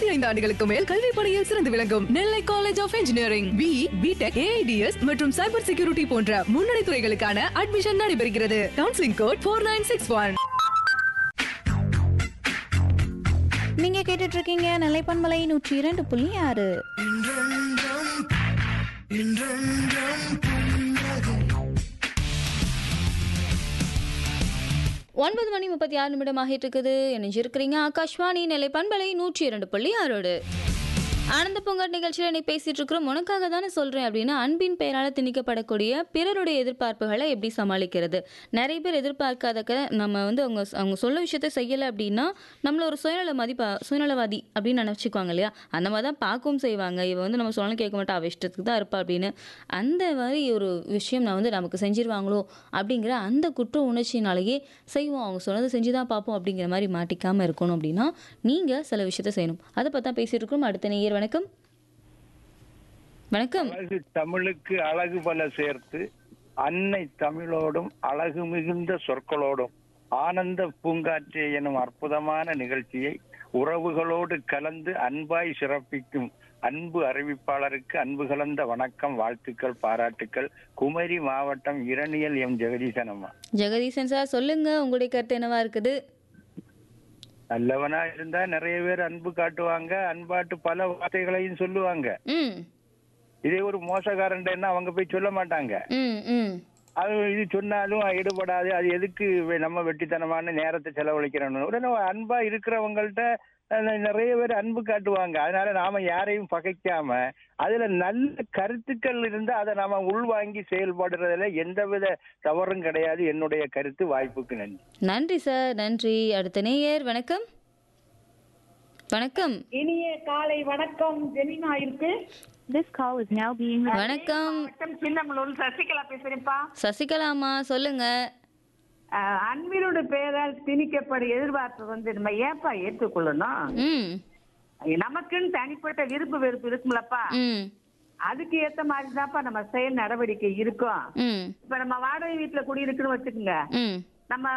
இருபத்தி ஐந்து ஆண்டுகளுக்கு மேல் கல்வி பணியில் சிறந்து விளங்கும் Nellai college of engineering B BTech AIDS மற்றும் சைபர் செக்யூரிட்டி போன்ற முன்னணி துறைகளுக்கான அட்மிஷன் நடைபெறுகிறது counselling code four nine six one நீங்க கேட்டுட்டு இருக்கீங்க நிலைப்பன்மலை நூற்றி இரண்டு புள்ளி ஆறு ஒன்பது மணி முப்பத்தி ஆறு நிமிடம் ஆகிட்டு இருக்குது இணைஞ்சிருக்கிறீங்க ஆகாஷ்வாணி நிலை பண்பலை நூற்றி இரண்டு புள்ளி ஆறோடு ஆனந்த பொங்கல் நிகழ்ச்சியில் இன்னைக்கு பேசிட்டு இருக்கிறோம் உனக்காக தானே சொல்றேன் அப்படின்னா அன்பின் பெயரால் திணிக்கப்படக்கூடிய பிறருடைய எதிர்பார்ப்புகளை எப்படி சமாளிக்கிறது நிறைய பேர் எதிர்பார்க்காதக்க நம்ம வந்து அவங்க அவங்க சொல்ல விஷயத்த செய்யலை அப்படின்னா நம்மள ஒரு சுயநல மதிப்பா சுயநலவாதி அப்படின்னு நினச்சிக்குவாங்க இல்லையா அந்த மாதிரி தான் பார்க்கவும் செய்வாங்க இவ வந்து நம்ம சொன்னாலும் கேட்க மாட்டா அவ இஷ்டத்துக்கு தான் இருப்பா அப்படின்னு அந்த மாதிரி ஒரு விஷயம் நான் வந்து நமக்கு செஞ்சிருவாங்களோ அப்படிங்கிற அந்த குற்ற உணர்ச்சினாலேயே செய்வோம் அவங்க சொன்னதை செஞ்சு தான் பார்ப்போம் அப்படிங்கிற மாதிரி மாட்டிக்காமல் இருக்கணும் அப்படின்னா நீங்கள் சில விஷயத்த செய்யணும் அதை பற்றி தான் பேசிட்டு இருக்கோம் அடுத்த நேயர் வணக்கம் வணக்கம் அழகு தமிழுக்கு அழகு பல சேர்த்து அன்னை தமிழோடும் அழகு மிகுந்த சொற்களோடும் ஆனந்த பூங்காற்றே எனும் அற்புதமான நிகழ்ச்சியை உறவுகளோடு கலந்து அன்பாய் சிறப்பிக்கும் அன்பு அறிவிப்பாளருக்கு அன்பு கலந்த வணக்கம் வாழ்த்துக்கள் பாராட்டுக்கள் குமரி மாவட்டம் இரணியல் எம் ஜெகதீசன் அம்மா ஜெகதீசன் சார் சொல்லுங்க உங்களுடைய கருத்து என்னவா இருக்குது நல்லவனா இருந்தா நிறைய பேர் அன்பு காட்டுவாங்க அன்பாட்டு பல வார்த்தைகளையும் சொல்லுவாங்க ம் இதே ஒரு மோசக்காரன் அவங்க போய் சொல்ல மாட்டாங்க ம் ம் அது இது சொன்னாலும் ஈடுபடாது அது எதுக்கு வெ- நம்ம வெட்டித்தனமான நேரத்தை செலவழிக்கிறோம் உடனே அன்பா இருக்கிறவங்கள்ட்ட அஹ், நிறைய பேர் அன்பு காட்டுவாங்க அதனால நாம யாரையும் பகைக்காம அதுல நல்ல கருத்துக்கள் இருந்தா அதை நாம உள்வாங்கி செயல்படுறதுல எந்தவித தவறும் கிடையாது என்னுடைய கருத்து வாய்ப்புக்கு நன்றி நன்றி சார் நன்றி அடுத்த நேயர் வணக்கம் வணக்கம் இனிய காலை வணக்கம் ஜெனினா இருக்கு This call is now being வணக்கம் வணக்கம் சின்னமலூர் சசிகலா பேசுறேன்ப்பா சசிகலாமா சொல்லுங்க அஹ், அன்பினோட பெயரால் திணிக்கப்படும் எதிர்பார்ப்பு வந்து நம்ம ஏன்பா ஏற்றுக்கொள்ளணும் ம் நமக்குன்னு தனிப்பட்ட விருப்பு வெறுப்பு இருக்கும்லப்பா ம் அதுக்கு ஏத்த மாதிரி தான்ப்பா நம்ம செயல் நடவடிக்கை இருக்கும் ம் இப்ப நம்ம வாடகை வீட்டுல குடியிருக்குன்னு வச்சுக்கோங்க ம் நம்ம